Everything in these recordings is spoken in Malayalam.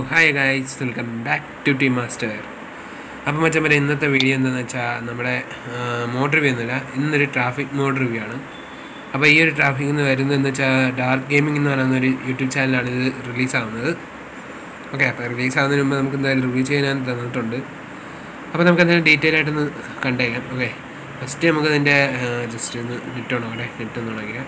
Hi guys welcome back to T master അപ്പം മച്ചാൻ പറയാം ഇന്നത്തെ വീഡിയോ എന്താണെന്ന് വെച്ചാൽ നമ്മുടെ മോഡ് റിവ്യൂ ഒന്നുമില്ല ഇന്നൊരു ട്രാഫിക് മോഡ് റിവ്യൂ ആണ് അപ്പോൾ ഈ ഒരു ട്രാഫിക് എന്ന് വരുന്നതെന്ന് വെച്ചാൽ ഡാർക്ക് ഗെയിമിംഗ് എന്ന് പറയുന്ന ഒരു യൂട്യൂബ് ചാനലാണ് ഇത് റിലീസാവുന്നത് ഓക്കെ അപ്പോൾ റിലീസ് ആവുന്നതിന് മുമ്പ് നമുക്ക് എന്തായാലും റിവ്യൂ ചെയ്യാൻ തന്നിട്ടുണ്ട് അപ്പോൾ നമുക്ക് എന്തായാലും ഡീറ്റെയിൽ ആയിട്ടൊന്ന് കണ്ടേക്കാം ഓക്കെ ഫസ്റ്റ് നമുക്ക് ഇതിൻ്റെ ജസ്റ്റ് ഒന്ന് നെറ്റ് ഓൺ ആകട്ടെ നെറ്റ് ഒന്ന് ഉണങ്ങിയാൽ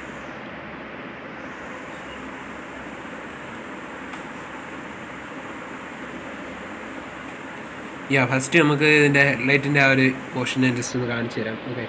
യാ ഫസ്റ്റ് നമുക്ക് ഇതിൻ്റെ ഹെഡ്ലൈറ്റിൻ്റെ ആ ഒരു പോർഷൻ ജസ്റ്റ് ഒന്ന് കാണിച്ചു തരാം ഓക്കെ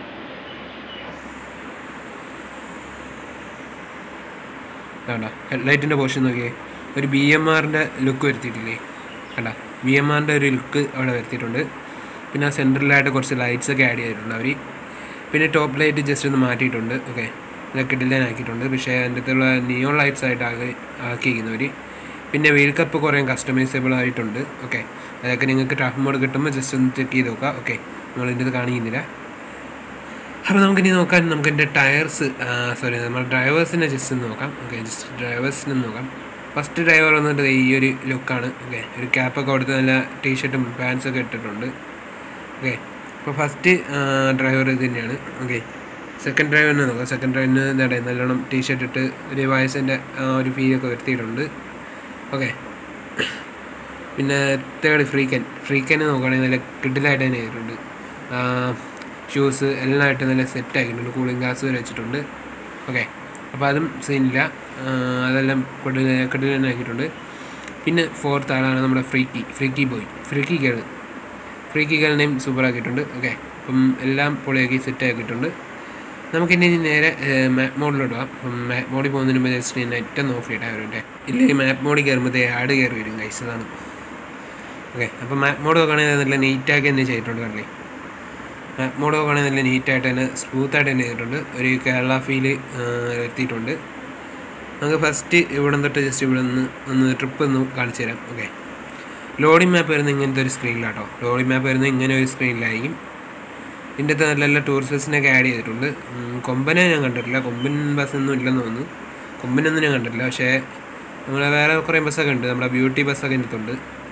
വേണ്ട ഹെഡ്ലൈറ്റിൻ്റെ പോർഷൻ നോക്കിയേ ഒരു ബി എം ആറിൻ്റെ ലുക്ക് വരുത്തിയിട്ടില്ലേ കണ്ട ബി എം ആറിൻ്റെ ഒരു ലുക്ക് അവിടെ വരുത്തിയിട്ടുണ്ട് പിന്നെ ആ സെൻട്രലായിട്ട് കുറച്ച് ലൈറ്റ്സ് ഒക്കെ ആഡ് ചെയ്തിട്ടുണ്ട് അവർ പിന്നെ ടോപ്പ് ലൈറ്റ് ജസ്റ്റ് ഒന്ന് മാറ്റിയിട്ടുണ്ട് ഓക്കെ ഇതൊക്കെ ഡിലൈൻ ആക്കിയിട്ടുണ്ട് പക്ഷേ അതിൻ്റെ അകത്തുള്ള നിയോൺ ലൈറ്റ്സ് ആയിട്ട് ആകെ ആക്കിയിരിക്കുന്നവർ പിന്നെ വീൽ കപ്പ് കുറേ കസ്റ്റമൈസബിൾ ആയിട്ടുണ്ട് ഓക്കെ അതൊക്കെ നിങ്ങൾക്ക് ട്രാഫിക് മോഡ് കിട്ടുമ്പോൾ ജസ്റ്റ് ഒന്ന് ചെക്ക് ചെയ്ത് നോക്കാം ഓക്കെ നമ്മളിൻ്റെ ഇത് കാണിക്കുന്നില്ല അപ്പോൾ നമുക്കിനി നോക്കാൻ നമുക്ക് എൻ്റെ ടയർസ് സോറി നമ്മൾ ഡ്രൈവേഴ്സിനെ ജസ്റ്റ് ഒന്ന് നോക്കാം ഓക്കെ ജസ്റ്റ് ഡ്രൈവേഴ്സിനെ നോക്കാം ഫസ്റ്റ് ഡ്രൈവർ വന്നിട്ട് ഈ ഒരു ലുക്കാണ് ഓക്കെ ഒരു ക്യാപ്പൊക്കെ കൊടുത്ത് നല്ല ടീഷർട്ടും പാൻസൊക്കെ ഇട്ടിട്ടുണ്ട് ഓക്കെ അപ്പോൾ ഫസ്റ്റ് ഡ്രൈവർ ഇത് തന്നെയാണ് ഓക്കെ സെക്കൻഡ് ഡ്രൈവറിനെ നോക്കാം സെക്കൻഡ് ഡ്രൈവറിന് എന്താണ് നല്ലോണം ടീഷർട്ട് ഇട്ട് ഒരു വയസ്സിൻ്റെ ഒരു ഫീലൊക്കെ വരുത്തിയിട്ടുണ്ട് ഓക്കെ പിന്നെ തേർഡ് ഫ്രീക്കൻ ഫ്രീക്കനെ നോക്കുകയാണെങ്കിൽ നല്ല കിഡിലായിട്ട് തന്നെ ചെയ്തിട്ടുണ്ട് ഷൂസ് എല്ലാമായിട്ട് നല്ല സെറ്റ് ആക്കിയിട്ടുണ്ട് കൂളിംഗ് ഗ്ലാസ് വരെ വെച്ചിട്ടുണ്ട് ഓക്കെ അപ്പോൾ അതും സീനില്ല അതെല്ലാം കിഡിൽ കിഡിൽ തന്നെ ആക്കിയിട്ടുണ്ട് പിന്നെ ഫോർത്ത് ആളാണ് നമ്മുടെ freaky freaky boy freaky girl freaky ഗേളിനെയും സൂപ്പർ ആക്കിയിട്ടുണ്ട് ഓക്കെ അപ്പം എല്ലാം പൊളിയാക്കി സെറ്റ് ആക്കിയിട്ടുണ്ട് നമുക്കിനി നേരെ മാപ്പ് മോഡിലോട്ട് പോകാം അപ്പം മാപ്പ് മോഡിൽ പോകുന്നതിന് മുമ്പ് ജസ്റ്റ് നെറ്റ് ഒന്ന് ഓഫ് ചെയ്യട്ടെ അവരുടെ ഇല്ലെങ്കിൽ മാപ്പ് മോഡിൽ കയറുമ്പോഴത്തേ ആഡ് കയറി വരും കൈസ് അതാണ് ഓക്കെ അപ്പോൾ മാപ്പ് മോഡ് നോക്കുകയാണെങ്കിൽ നല്ല നീറ്റാക്കി തന്നെ ചെയ്തിട്ടുണ്ട് കണ്ടില്ലേ മാപ്പ് മോഡ് നോക്കുകയാണെങ്കിൽ നല്ല നീറ്റായിട്ട് തന്നെ സ്മൂത്തായിട്ട് തന്നെ ചെയ്തിട്ടുണ്ട് ഒരു കേരള ഫീല് എത്തിയിട്ടുണ്ട് നമുക്ക് ഫസ്റ്റ് ഇവിടെ തൊട്ട് ജസ്റ്റ് ഇവിടെ നിന്ന് ഒന്ന് ട്രിപ്പ് ഒന്ന് കാണിച്ചു തരാം ഓക്കെ ലോഡിംഗ് മാപ്പ് വരുന്നത് ഇങ്ങനത്തെ ഒരു സ്ക്രീനിലാട്ടോ ലോഡിംഗ് മാപ്പ് വരുന്നത് ഇങ്ങനെ ഒരു സ്ക്രീനിലായിരിക്കും ഇതിൻ്റെ അകത്ത് നല്ല നല്ല ടൂറിസ്റ്റ് ബസ്സിനൊക്കെ ആഡ് ചെയ്തിട്ടുണ്ട് കൊമ്പനെ ഞാൻ കണ്ടിട്ടില്ല കൊമ്പൻ ബസ്സൊന്നും ഇല്ലെന്ന് തോന്നുന്നു കൊമ്പനൊന്നും ഞാൻ കണ്ടിട്ടില്ല പക്ഷേ നമ്മളെ വേറെ കുറേ ബസ്സൊക്കെ ഉണ്ട് നമ്മുടെ ബ്യൂട്ടി ബസ്സൊക്കെ ഇതിനകത്തുണ്ട്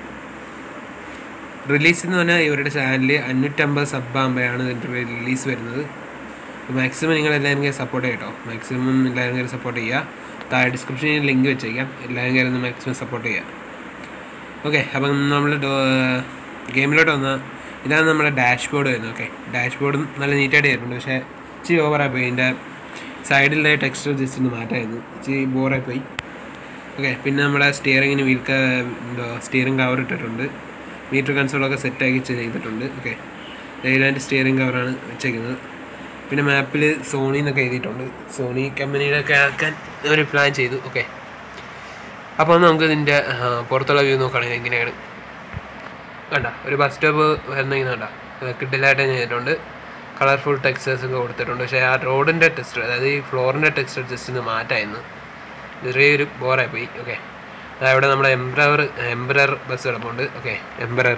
റിലീസ് എന്ന് പറഞ്ഞാൽ ഇവരുടെ ചാനലിൽ അഞ്ഞൂറ്റമ്പത് സബ് ആകുമ്പോഴാണ് ഇതിൻ്റെ റിലീസ് വരുന്നത് മാക്സിമം നിങ്ങൾ എല്ലാവരും കയറി സപ്പോർട്ട് ചെയ്യട്ടോ മാക്സിമം എല്ലാവരും കയറി സപ്പോർട്ട് ചെയ്യുക താഴെ ഡിസ്ക്രിപ്ഷനിൽ ലിങ്ക് വെച്ചേക്കാം എല്ലാവരും കയറി ഒന്ന് മാക്സിമം സപ്പോർട്ട് ചെയ്യുക ഓക്കെ അപ്പം നമ്മൾ ഗെയിമിലോട്ട് വന്നാൽ ഇതാണ് നമ്മുടെ ഡാഷ് ബോർഡ് വരുന്നത് ഓക്കെ ഡാഷ് ബോർഡും നല്ല നീറ്റായിട്ട് ചെയ്തിട്ടുണ്ട് പക്ഷേ ഇച്ചിരി ഓവറായി പോയി ഇതിൻ്റെ സൈഡിലെ ടെക്സ്റ്റർ ജസ്റ്റ് ഒന്ന് മാറ്റായിരുന്നു ഇച്ചിരി ബോറായി പോയി ഓക്കെ പിന്നെ നമ്മുടെ സ്റ്റിയറിങ്ങിന് വീൽ എന്തോ സ്റ്റിയറിംഗ് കവർ ഇട്ടിട്ടുണ്ട് മീറ്റർ കൺസോളൊക്കെ സെറ്റാക്കി ചെയ്തിട്ടുണ്ട് ഓക്കെ ലൈലാൻഡ് സ്റ്റിയറിംഗ് കവറാണ് വെച്ചേക്കുന്നത് പിന്നെ മാപ്പിൽ സോണി എന്നൊക്കെ എഴുതിയിട്ടുണ്ട് സോണി കമ്പനിയുടെ ഒക്കെ ആക്കാൻ ഒരു പ്ലാൻ ചെയ്തു ഓക്കെ അപ്പോൾ നമുക്ക് ഇതിൻ്റെ പുറത്തുള്ള വ്യൂ നോക്കുകയാണെങ്കിൽ എങ്ങനെയാണ് കണ്ട ഒരു ബസ് സ്റ്റോപ്പ് വരുന്നെങ്കിൽ കണ്ട കിഡിലായിട്ട് ചെയ്തിട്ടുണ്ട് കളർഫുൾ ടെക്സ്റ്റേഴ്സ് ഒക്കെ കൊടുത്തിട്ടുണ്ട് പക്ഷേ ആ റോഡിൻ്റെ ടെക്സ്റ്റർ അതായത് ഈ ഫ്ലോറിൻ്റെ ടെക്സ്റ്റർ ജസ്റ്റ് ഒന്ന് മാറ്റായിരുന്നു ചെറിയൊരു ബോറായി പോയി ഓക്കെ അവിടെ നമ്മുടെ എംബ്രർ എംബ്രർ ബസ് കിടപ്പുണ്ട് ഓക്കെ എംബ്രർ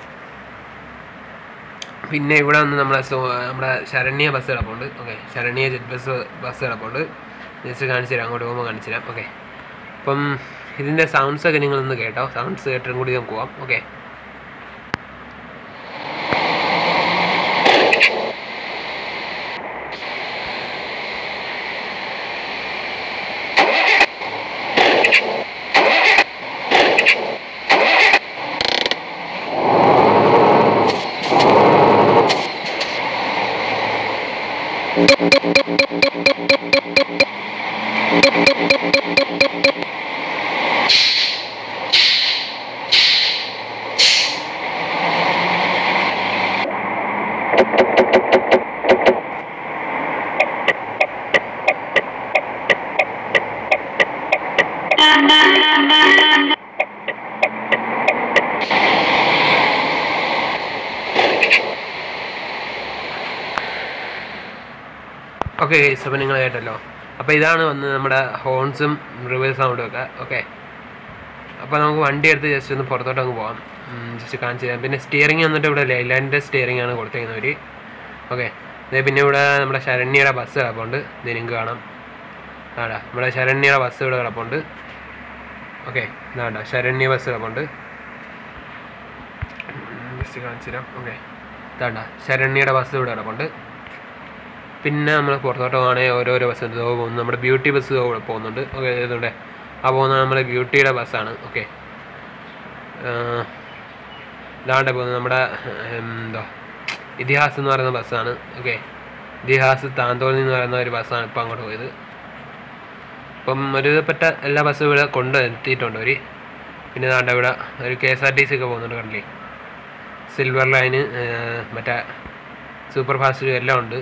പിന്നെ ഇവിടെ വന്ന് നമ്മുടെ നമ്മുടെ ശരണ്യ ബസ് കിടപ്പുണ്ട് okay Saranya jet bus bus കിടപ്പുണ്ട് ജസ്റ്റ് കാണിച്ചു തരാം അങ്ങോട്ട് പോകുമ്പോൾ കാണിച്ചു തരാം ഓക്കെ അപ്പം ഇതിൻ്റെ സൗണ്ട്സ് ഒക്കെ നിങ്ങളൊന്ന് കേട്ടോ സൗണ്ട്സ് കേട്ടും കൂടി നമുക്ക് പോവാം ഓക്കെ ഓക്കെ ഗൈസ് അപ്പോൾ നിങ്ങൾ കേട്ടല്ലോ അപ്പോൾ ഇതാണ് വന്ന് നമ്മുടെ ഹോൺസും റിവേഴ്സ് സൗണ്ടും ഒക്കെ ഓക്കെ അപ്പോൾ നമുക്ക് വണ്ടി എടുത്ത് ജസ്റ്റ് ഒന്ന് പുറത്തോട്ട് അങ്ങ് പോകാം ജസ്റ്റ് കാണിച്ചു തരാം പിന്നെ സ്റ്റിയറിംഗ് വന്നിട്ട് ഇവിടെ ലൈലാൻഡിൻ്റെ സ്റ്റിയറിംഗ് ആണ് കൊടുത്തേക്കുന്നവർ ഓക്കെ പിന്നെ ഇവിടെ നമ്മുടെ ശരണ്യയുടെ ബസ് കിടപ്പുണ്ട് ഇത് നിങ്ങൾക്ക് കാണാം ആടാ നമ്മുടെ ശരണ്യയുടെ ബസ് ഇവിടെ കിടപ്പുണ്ട് ഓക്കെ ഇതാണ്ട ശരണ്യ ബസ് കിടപ്പുണ്ട് ജസ്റ്റ് കാണിച്ചു തരാം ഓക്കെ ഇതാണ്ട ശരണ്യയുടെ ബസ് ഇവിടെ കിടപ്പുണ്ട് പിന്നെ നമ്മൾ പുറത്തോട്ട് പോകണമെങ്കിൽ ഓരോരോ ബസ് ഉണ്ട് പോകുന്നു നമ്മുടെ ബ്യൂട്ടി ബസ് പോകുന്നുണ്ട് ഓക്കെ ഇതുണ്ട് ആ പോകുന്നത് നമ്മുടെ ബ്യൂട്ടിയുടെ ബസ്സാണ് ഓക്കെ ഇതാണ്ട് പോകുന്നത് നമ്മുടെ ഉം, എന്താ ഇതിഹാസ് എന്ന് പറയുന്ന ബസ്സാണ് ഓക്കെ ഇതിഹാസ് താന്തോളി എന്ന് പറയുന്ന ഒരു ബസ്സാണ് ഇപ്പം അങ്ങോട്ട് പോയത് ഇപ്പം ഒരുവിധപ്പെട്ട എല്ലാ ബസ്സും ഇവിടെ കൊണ്ട് എത്തിയിട്ടുണ്ട് അവർ പിന്നെ ദാണ്ട ഇവിടെ ഒരു K S R T C ഒക്കെ പോകുന്നുണ്ട് കണ്ടില്ലേ സിൽവർ ലൈന് മറ്റേ സൂപ്പർ ഫാസ്റ്റ് എല്ലാം ഉണ്ട്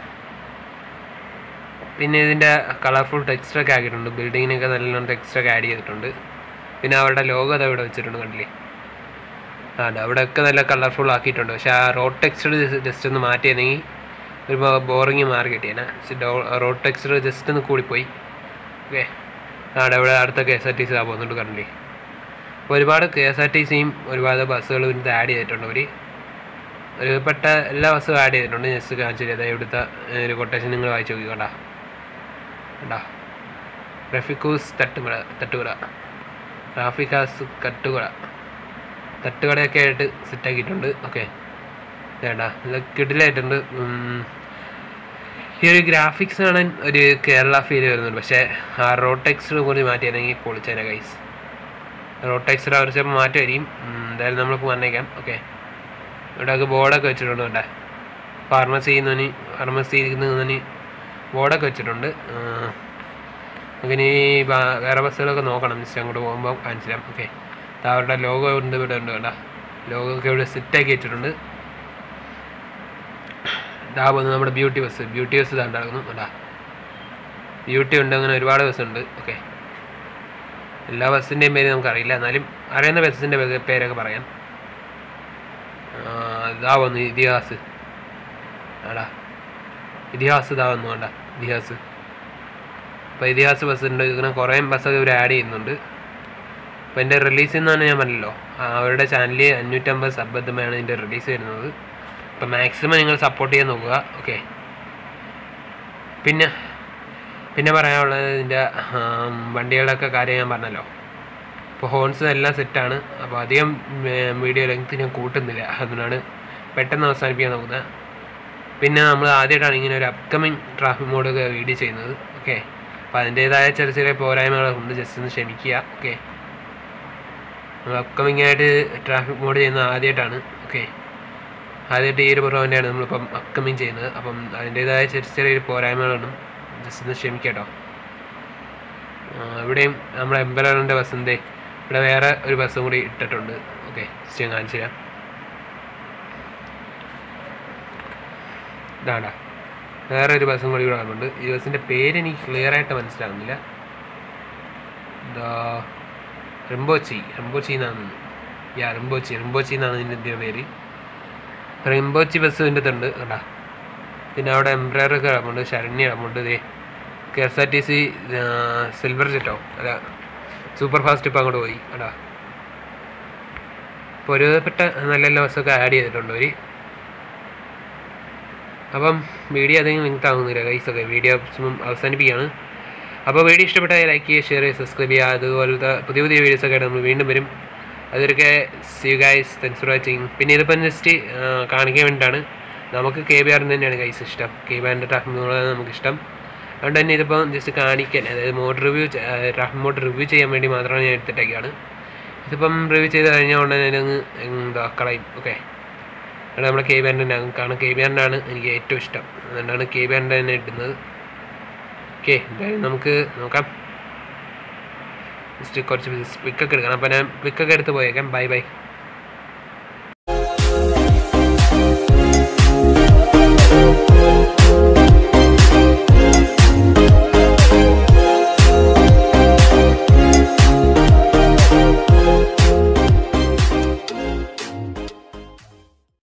പിന്നെ ഇതിൻ്റെ കളർഫുൾ ടെക്സ്റ്ററൊക്കെ ആക്കിയിട്ടുണ്ട് ബിൽഡിങ്ങിനൊക്കെ നല്ലോണം ടെക്സ്റ്ററൊക്കെ ആഡ് ചെയ്തിട്ടുണ്ട് പിന്നെ അവരുടെ ലോഗോ അത് ഇവിടെ വെച്ചിട്ടുണ്ട് കണ്ടില്ലേ ആണ് അവിടെയൊക്കെ നല്ല കളർഫുൾ ആക്കിയിട്ടുണ്ട് പക്ഷെ ആ റോഡ് ടെക്സ്റ്റർ ജസ്റ്റ് ഒന്ന് മാറ്റിയിരുന്നെങ്കിൽ ഒരു ബോറിങ് മാറി കിട്ടിയേനെ റോഡ് ടെക്സ്റ്റർ ജസ്റ്റ് ഒന്ന് കൂടിപ്പോയി ഓക്കെ ആണ് ഇവിടെ അടുത്ത K S R T C ആ പോകുന്നുണ്ട് കണ്ടില്ലേ അപ്പോൾ ഒരുപാട് കെ എസ് ആർ ടി സിയും ഒരുപാട് ബസ്സുകൾ ഇതിനകത്ത് ആഡ് ചെയ്തിട്ടുണ്ട് അവർ ഒരുപ്പെട്ട എല്ലാ ബസ്സും ആഡ് ചെയ്തിട്ടുണ്ട് ജസ്റ്റ് കാണിച്ചു തരാം ഇവിടുത്തെ ഏ, ഒരു കൊട്ടേഷൻ നിങ്ങൾ വായിച്ചു നോക്കി കണ്ടാ കണ്ടാ റഫിക്കൂസ് തട്ടുകട തട്ടുകട റാഫിക്കാസ് കട്ടുകട തട്ടുകടയൊക്കെ ആയിട്ട് സെറ്റാക്കിയിട്ടുണ്ട് ഓക്കെ വേണ്ട നല്ല കിടിലായിട്ടുണ്ട് ഉം. ഈ ഒരു ഗ്രാഫിക്സ് കാണാൻ ഒരു കേരള ഫീൽ വരുന്നുണ്ട് പക്ഷേ ആ റോഡ് ടെക്സ്റ്റർ കൂടി മാറ്റിയിരുന്നെങ്കിൽ പൊളിച്ചേനെ ഗൈസ് റോഡ് ടെക്സ്റ്റർ അവർ ചിലപ്പോൾ മാറ്റുമായിരിക്കും ഉം, എന്തായാലും നമ്മൾക്ക് വന്നേക്കാം ഓക്കെ ഇവിടെയൊക്കെ ബോർഡൊക്കെ വെച്ചിട്ടുണ്ട് ഇവിടെ ഫാർമസി ചെയ്യുന്നതിന് ഫാർമസി ഇരിക്കുന്നതിന് ബോർഡൊക്കെ വെച്ചിട്ടുണ്ട് അങ്ങനെ വേറെ ബസ്സുകളൊക്കെ നോക്കണം ജസ്റ്റ് അങ്ങോട്ട് പോകുമ്പോൾ കാണിച്ചു തരാം ഓക്കെ അവരുടെ ലോഗോ ഉണ്ട് ഇവിടെ ഉണ്ട് കേട്ടോ ലോഗോ ഒക്കെ ഇവിടെ സെറ്റാക്കി വെച്ചിട്ടുണ്ട് ഇതാ പോകുന്നത് നമ്മുടെ ബ്യൂട്ടി ബസ് ബ്യൂട്ടി ബസ് ഇതാ ഉണ്ടാകുന്നു കേട്ടാ ബ്യൂട്ടി ഉണ്ട് അങ്ങനെ ഒരുപാട് ബസ് ഉണ്ട് ഓക്കെ എല്ലാ ബസ്സിൻ്റെയും പേര് നമുക്കറിയില്ല എന്നാലും അറിയുന്ന ബസ്സിൻ്റെ പേരൊക്കെ പറയാം ആ, ഇതാ വന്നു ഇതിഹാസ് ആടാ ഇതിഹാസ് ഇതാ വന്നു വേണ്ട ഇതിഹാസ് അപ്പോൾ ഇതിഹാസ് ബസ് ഉണ്ട് ഇങ്ങനെ കുറേ ബസ്സൊക്കെ ഇവർ ആഡ് ചെയ്യുന്നുണ്ട് അപ്പോൾ എൻ്റെ റിലീസ് എന്നാണ് ഞാൻ പറഞ്ഞല്ലോ ആ, അവരുടെ ചാനലിൽ അഞ്ഞൂറ്റമ്പത് സബ് എത്തുമ്പോഴാണ് ഇതിൻ്റെ റിലീസ് വരുന്നത് അപ്പോൾ മാക്സിമം നിങ്ങൾ സപ്പോർട്ട് ചെയ്യാൻ നോക്കുക ഓക്കെ പിന്നെ പിന്നെ പറയാനുള്ളത് ഇതിൻ്റെ വണ്ടികളുടെയൊക്കെ കാര്യം ഞാൻ പറഞ്ഞല്ലോ ഇപ്പോൾ ഹോൺസ് എല്ലാം സെറ്റാണ് അപ്പോൾ അധികം വീഡിയോ ലെങ്ത് ഞാൻ കൂട്ടുന്നില്ല അതുകൊണ്ടാണ് പെട്ടെന്ന് അവസാനിപ്പിക്കാൻ നോക്കുന്നത് പിന്നെ നമ്മൾ ആദ്യമായിട്ടാണ് ഇങ്ങനെ ഒരു അപ്കമിങ് ട്രാഫിക് മോഡ് വീഡിയോ ചെയ്യുന്നത് ഓക്കെ അപ്പോൾ അതിൻ്റേതായ ചെറിയ ചെറിയ പോരായ്മകളുണ്ട് ജസ്റ്റ് ഒന്ന് ക്ഷമിക്കുക ഓക്കെ നമ്മൾ അപ്കമിങ് ആയിട്ട് ട്രാഫിക് മോഡ് ചെയ്യുന്നത് ആദ്യമായിട്ടാണ് ഓക്കെ ആദ്യമായിട്ട് ഈ ഒരു പ്രോഗ്രാമിൻ്റെയാണ് നമ്മളിപ്പം അപ്കമിങ് ചെയ്യുന്നത് അപ്പം അതിൻ്റേതായ ചെറിയ ചെറിയൊരു പോരായ്മകളാണ് ജസ്റ്റ് ഒന്ന് ക്ഷമിക്കട്ടോ ഇവിടെയും നമ്മുടെ എംബലറിൻ്റെ ബസ്സിൻ്റെ ഇവിടെ വേറെ ഒരു ബസ്സും കൂടി ഇട്ടിട്ടുണ്ട് ഓക്കെ ജസ്റ്റ് ഞാൻ കാണിച്ചു തരാം ഇതാണ്ടാ വേറെ ഒരു ബസ്സും കൂടി ഇവിടെ വന്നിട്ടുണ്ട് ഈ ബസ്സിൻ്റെ പേര് എനിക്ക് ക്ലിയർ ആയിട്ട് മനസ്സിലാകുന്നില്ല എന്താ റിംബോച്ചി റിംബോച്ചി എന്നാണ് യാ റിംബോച്ചി റിംബോച്ചി എന്നാണ് ഇതിൻ്റെ പേര് റിംബോച്ചി ബസ് ഇതിൻ്റെ അകത്തുണ്ട് കണ്ടാ പിന്നെ അവിടെ എംബ്രോയിഡറി കിടപ്പുണ്ട് ശരണ്യ കിടപ്പുണ്ട് ഇതേ K S R T C silver ജെറ്റോ അല്ല സൂപ്പർ ഫാസ്റ്റ് ഇപ്പം അങ്ങോട്ട് പോയി കണ്ടാ ഇപ്പോൾ ഒരുവിധപ്പെട്ട നല്ല നല്ല ബസ്സൊക്കെ ആഡ് ചെയ്തിട്ടുണ്ട് അവർ അപ്പം വീഡിയോ അധികം ലിങ്ക് ആകുന്നില്ല ഗൈസൊക്കെ വീഡിയോ അവസാനിപ്പിക്കുകയാണ് അപ്പോൾ വീഡിയോ ഇഷ്ടപ്പെട്ടാൽ ലൈക്ക് ചെയ്യുക ഷെയർ ചെയ്യുക സബ്സ്ക്രൈബ് ചെയ്യുക അതുപോലത്തെ പുതിയ പുതിയ വീഡിയോസൊക്കെ ആയിട്ട് നമ്മൾ വീണ്ടും വരും അതൊക്കെ see guys thanks for watching പിന്നെ ഇതിപ്പം ജസ്റ്റ് കാണിക്കാൻ വേണ്ടിയിട്ടാണ് നമുക്ക് കെ ബി ആറിന് തന്നെയാണ് ഗൈസ് ഇഷ്ടം കെ ബി ആറിൻ്റെ ടഫ് നമുക്ക് ഇഷ്ടം അതുകൊണ്ട് തന്നെ ഇതിപ്പം ജസ്റ്റ് കാണിക്കാൻ അതായത് mode review tough mode review ചെയ്യാൻ വേണ്ടി മാത്രമാണ് ഞാൻ എടുത്തിട്ടേക്കാണ് ഇതിപ്പം റിവ്യൂ ചെയ്ത് കഴിഞ്ഞാൽ ഉടനെ അങ്ങ് എന്താ കളയും ഓക്കെ അതുകൊണ്ട് നമ്മുടെ കെ ബി ആറിൻ്റെ കാരണം കെ ബി ആറിൻ്റെ എനിക്ക് ഏറ്റവും ഇഷ്ടം അതുകൊണ്ടാണ് കെ ബി ആറിൻ്റെ തന്നെ ഇടുന്നത് ഓക്കെ എന്തായാലും നമുക്ക് നോക്കാം ജസ്റ്റ് കുറച്ച് പിക്കൊക്കെ എടുക്കണം അപ്പോൾ ഞാൻ പിക്കൊക്കെ എടുത്ത് പോയേക്കാം ബൈ ബൈ